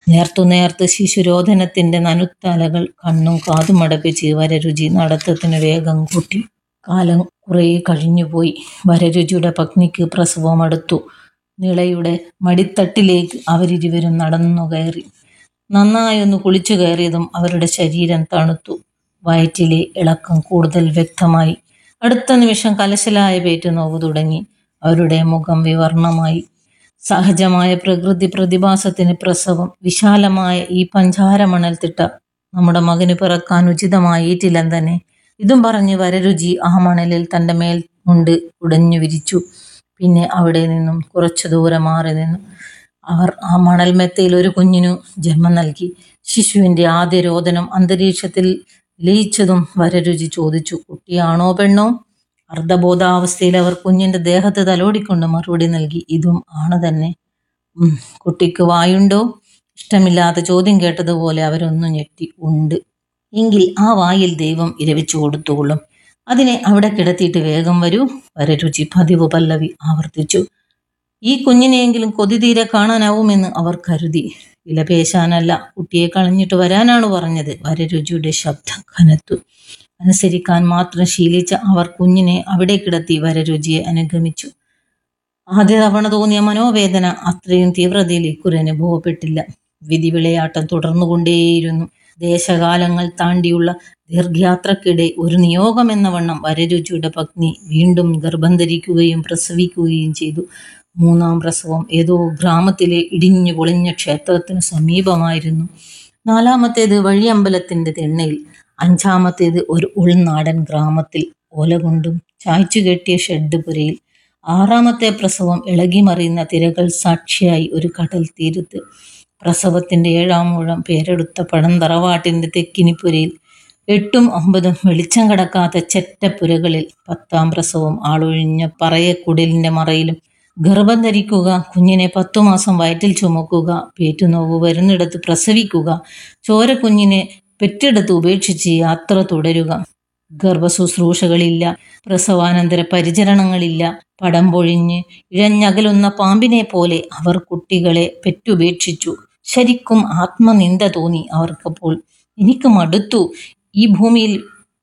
നേർത്തു നേർത്ത് ശിശുരോധനത്തിന്റെ നനുത്തലകൾ കണ്ണും കാതും അടപ്പിച്ച് വരരുചി നടത്തത്തിന് വേഗം കൂട്ടി കാലം കുറേ കഴിഞ്ഞുപോയി വരരുചിയുടെ പത്നിക്ക് പ്രസവം അടുത്തു നിളയുടെ മടിത്തട്ടിലേക്ക് അവരിരുവരും നടന്നു കയറി നന്നായൊന്ന് കുളിച്ചു കയറിയതും അവരുടെ ശരീരം തണുത്തു വയറ്റിലെ ഇളക്കം കൂടുതൽ വ്യക്തമായി അടുത്ത നിമിഷം കലശലായ പേറ്റ് നോവ് തുടങ്ങി അവരുടെ മുഖം വിവർണമായി സഹജമായ പ്രകൃതി പ്രതിഭാസത്തിന് പ്രസവം വിശാലമായ ഈ പഞ്ചാരമണൽ തിട്ട നമ്മുടെ മകന് പിറക്കാൻ ഉചിതമായിട്ടില്ല തന്നെ ഇതും പറഞ്ഞ് വരരുചി ആ മണലിൽ തൻ്റെ മേൽ കൊണ്ട് ഉടഞ്ഞു വിരിച്ചു പിന്നെ അവിടെ നിന്നും കുറച്ചു ദൂരെ മാറി നിന്നു അവർ ആ മണൽമെത്തയിൽ ഒരു കുഞ്ഞിനു ജന്മം നൽകി ശിശുവിന്റെ ആദ്യ രോദനം അന്തരീക്ഷത്തിൽ ലയിച്ചതും വരരുചി ചോദിച്ചു കുട്ടിയാണോ പെണ്ണോ അർദ്ധബോധാവസ്ഥയിൽ അവർ കുഞ്ഞിന്റെ ദേഹത്ത് തലോടിക്കൊണ്ട് മറുപടി നൽകി ഇതും ആണ് തന്നെ ഉം, കുട്ടിക്ക് വായുണ്ടോ ഇഷ്ടമില്ലാത്ത ചോദ്യം കേട്ടതുപോലെ അവരൊന്നു ഞെട്ടി ഉണ്ട് എങ്കിൽ ആ വായിൽ ദൈവം ഇരവിച്ചു കൊടുത്തുകൊള്ളും അതിനെ അവിടെ കിടത്തിയിട്ട് വേഗം വരൂ വരരുചി പതിവ് പല്ലവി ആവർത്തിച്ചു ഈ കുഞ്ഞിനെയെങ്കിലും കൊതി തീരെ കാണാനാവുമെന്ന് അവർ കരുതി വിലപേശാനല്ല കുട്ടിയെ കളഞ്ഞിട്ട് വരാനാണ് പറഞ്ഞത് വരരുചിയുടെ ശബ്ദം കനത്തു അനുസരിക്കാൻ മാത്രം ശീലിച്ച അവർ കുഞ്ഞിനെ അവിടെ കിടത്തി വരരുചിയെ അനുഗമിച്ചു ആദ്യ തവണ തോന്നിയ മനോവേദന അത്രയും തീവ്രതയിൽ ഇക്കുറി അനുഭവപ്പെട്ടില്ല വിധി വിളയാട്ടം തുടർന്നുകൊണ്ടേയിരുന്നു ദേശകാലങ്ങൾ താണ്ടിയുള്ള ദീർഘയാത്രക്കിടെ ഒരു നിയോഗമെന്ന വണ്ണം വരരുചിയുടെ പത്നി വീണ്ടും ഗർഭം ധരിക്കുകയും പ്രസവിക്കുകയും ചെയ്തു മൂന്നാം പ്രസവം ഏതോ ഗ്രാമത്തിലെ ഇടിഞ്ഞു പൊളിഞ്ഞ ക്ഷേത്രത്തിന് സമീപമായിരുന്നു നാലാമത്തേത് വഴിയമ്പലത്തിന്റെ തിണ്ണയിൽ അഞ്ചാമത്തേത് ഒരു ഉൾനാടൻ ഗ്രാമത്തിൽ ഓല കൊണ്ടും ചായ്ച്ചു കെട്ടിയ ഷെഡ് പുരയിൽ ആറാമത്തെ പ്രസവം ഇളകിമറിയുന്ന തിരകൾ സാക്ഷിയായി ഒരു കടൽ തീരത്ത് പ്രസവത്തിന്റെ ഏഴാം മുഴം പേരെടുത്ത പഴം തറവാട്ടിന്റെ തെക്കിനിപ്പുരയിൽ എട്ടും ഒമ്പതും വെളിച്ചം കടക്കാത്ത ചെറ്റപ്പുരകളിൽ പത്താം പ്രസവം ആളൊഴിഞ്ഞ പറയക്കുടലിന്റെ മറയിലും ഗർഭം ധരിക്കുക കുഞ്ഞിനെ പത്തു മാസം വയറ്റിൽ ചുമക്കുക പേറ്റുനോവ് വരുന്നിടത്ത് പ്രസവിക്കുക ചോര കുഞ്ഞിനെ പെറ്റെടുത്ത് ഉപേക്ഷിച്ച് യാത്ര തുടരുക ഗർഭശുശ്രൂഷകളില്ല പ്രസവാനന്തര പരിചരണങ്ങളില്ല പടം പൊഴിഞ്ഞ് ഇഴഞ്ഞകലുന്ന പാമ്പിനെ പോലെ അവർ കുട്ടികളെ പെറ്റുപേക്ഷിച്ചു ശരിക്കും ആത്മനിന്ദ തോന്നി അവർക്കപ്പോൾ എനിക്ക് മടുത്തു ഈ ഭൂമിയിൽ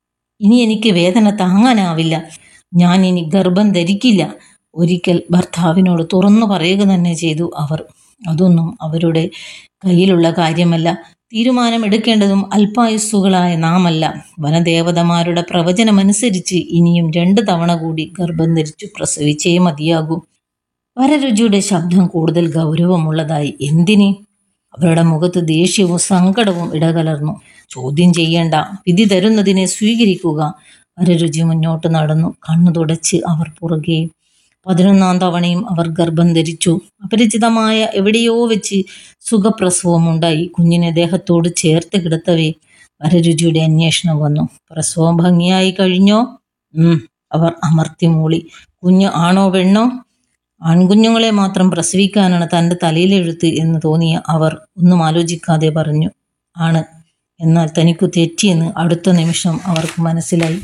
ഇനി എനിക്ക് വേദന താങ്ങാനാവില്ല ഞാൻ ഇനി ഗർഭം ധരിക്കില്ല ഒരിക്കൽ ഭർത്താവിനോട് തുറന്നു പറയുക തന്നെ ചെയ്തു അവർ അതൊന്നും അവരുടെ കയ്യിലുള്ള കാര്യമല്ല തീരുമാനമെടുക്കേണ്ടതും അല്പായുസ്സുകളായ നാമല്ല വനദേവതമാരുടെ പ്രവചനമനുസരിച്ച് ഇനിയും രണ്ട് തവണ കൂടി ഗർഭം ധരിച്ചു പ്രസവിച്ചേ മതിയാകൂ വരരുചിയുടെ ശബ്ദം കൂടുതൽ ഗൗരവമുള്ളതായി എന്തിന് അവരുടെ മുഖത്ത് ദേഷ്യവും സങ്കടവും ഇടകലർന്നു ചോദ്യം ചെയ്യേണ്ട വിധി തരുന്നതിനെ സ്വീകരിക്കുക വരരുചി മുന്നോട്ട് നടന്നു കണ്ണു തുടച്ച് അവർ പുറകെ പതിനൊന്നാം തവണയും അവർ ഗർഭം ധരിച്ചു അപരിചിതമായ എവിടെയോ വെച്ച് സുഖപ്രസവമുണ്ടായി കുഞ്ഞിനെ ദേഹത്തോട് ചേർത്ത് കിടത്തവേ വരരുചിയുടെ അന്വേഷണം വന്നു പ്രസവം ഭംഗിയായി കഴിഞ്ഞോ ഉം അവർ അമർത്തി മൂളി കുഞ്ഞ് ആണോ പെണ്ണോ ആൺകുഞ്ഞുങ്ങളെ മാത്രം പ്രസവിക്കാനാണ് തൻ്റെ തലയിലെഴുത്ത് എന്ന് തോന്നിയ അവർ ഒന്നും ആലോചിക്കാതെ പറഞ്ഞു ആണ് എന്നാൽ തനിക്കു തെറ്റിയെന്ന് അടുത്ത നിമിഷം അവർക്ക് മനസ്സിലായി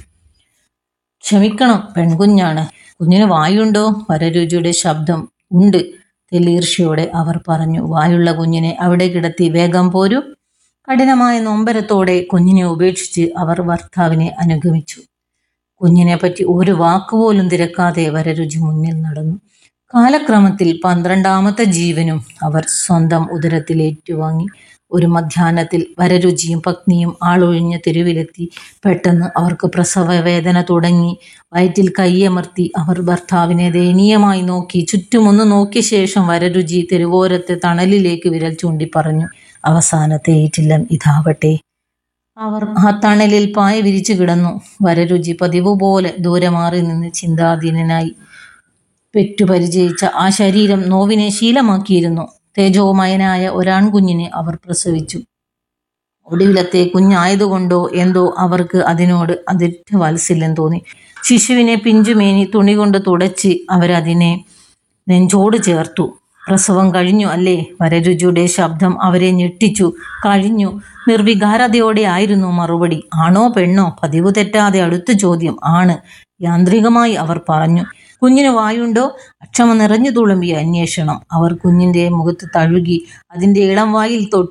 ക്ഷമിക്കണം പെൺകുഞ്ഞാണ് കുഞ്ഞിന് വായുണ്ടോ വരരുചിയുടെ ശബ്ദം ഉണ്ട് തെലീർഷയോടെ അവർ പറഞ്ഞു വായുള്ള കുഞ്ഞിനെ അവിടെ കിടത്തി വേഗം പോരൂ കഠിനമായ നൊമ്പരത്തോടെ കുഞ്ഞിനെ ഉപേക്ഷിച്ച് അവർ ഭർത്താവിനെ അനുഗമിച്ചു കുഞ്ഞിനെ പറ്റി ഒരു വാക്കുപോലും തിരക്കാതെ വരരുചി മുന്നിൽ നടന്നു കാലക്രമത്തിൽ പന്ത്രണ്ടാമത്തെ ജീവനും അവർ സ്വന്തം ഉദരത്തിൽ ഏറ്റുവാങ്ങി ഒരു മധ്യാഹ്നത്തിൽ വരരുചിയും പത്നിയും ആളൊഴിഞ്ഞ തെരുവിലെത്തി പെട്ടെന്ന് അവർക്ക് പ്രസവ വേദന തുടങ്ങി വയറ്റിൽ കൈയമർത്തി അവർ ഭർത്താവിനെ ദയനീയമായി നോക്കി ചുറ്റുമൊന്ന് നോക്കിയ ശേഷം വരരുചി തെരുവോരത്തെ തണലിലേക്ക് വിരൽ ചൂണ്ടി പറഞ്ഞു അവസാനത്തെ ഏറ്റില്ലം ഇതാവട്ടെ അവർ ആ തണലിൽ പായ വിരിച്ചു കിടന്നു വരരുചി പതിവ് പോലെ ദൂരെ മാറി നിന്ന് ചിന്താധീനനായി പെറ്റു പരിചയിച്ച ആ ശരീരം നോവിനെ ശീലമാക്കിയിരുന്നു തേജോമയനായ ഒരാൺകുഞ്ഞിനെ അവർ പ്രസവിച്ചു ഒടുവിലത്തെ കുഞ്ഞായതുകൊണ്ടോ എന്തോ അവർക്ക് അതിനോട് അതിറ്റ വാത്സല്യം തോന്നി ശിശുവിനെ പിഞ്ചുമേനി തുണി കൊണ്ട് തുടച്ച് അവരതിനെ നെഞ്ചോട് ചേർത്തു പ്രസവം കഴിഞ്ഞു അല്ലേ വരരുചിയുടെ ശബ്ദം അവരെ ഞെട്ടിച്ചു കഴിഞ്ഞു നിർവികാരതയോടെ ആയിരുന്നു മറുപടി ആണോ പെണ്ണോ പതിവ് തെറ്റാതെ അടുത്ത ചോദ്യം ആണ് യാന്ത്രികമായി അവർ പറഞ്ഞു കുഞ്ഞിന് വായുണ്ടോ അക്ഷമ നിറഞ്ഞു തുളുമ്പിയ അന്വേഷണം അവർ കുഞ്ഞിന്റെ മുഖത്ത് തഴുകി അതിന്റെ ഇളം വായിൽ തൊട്ട്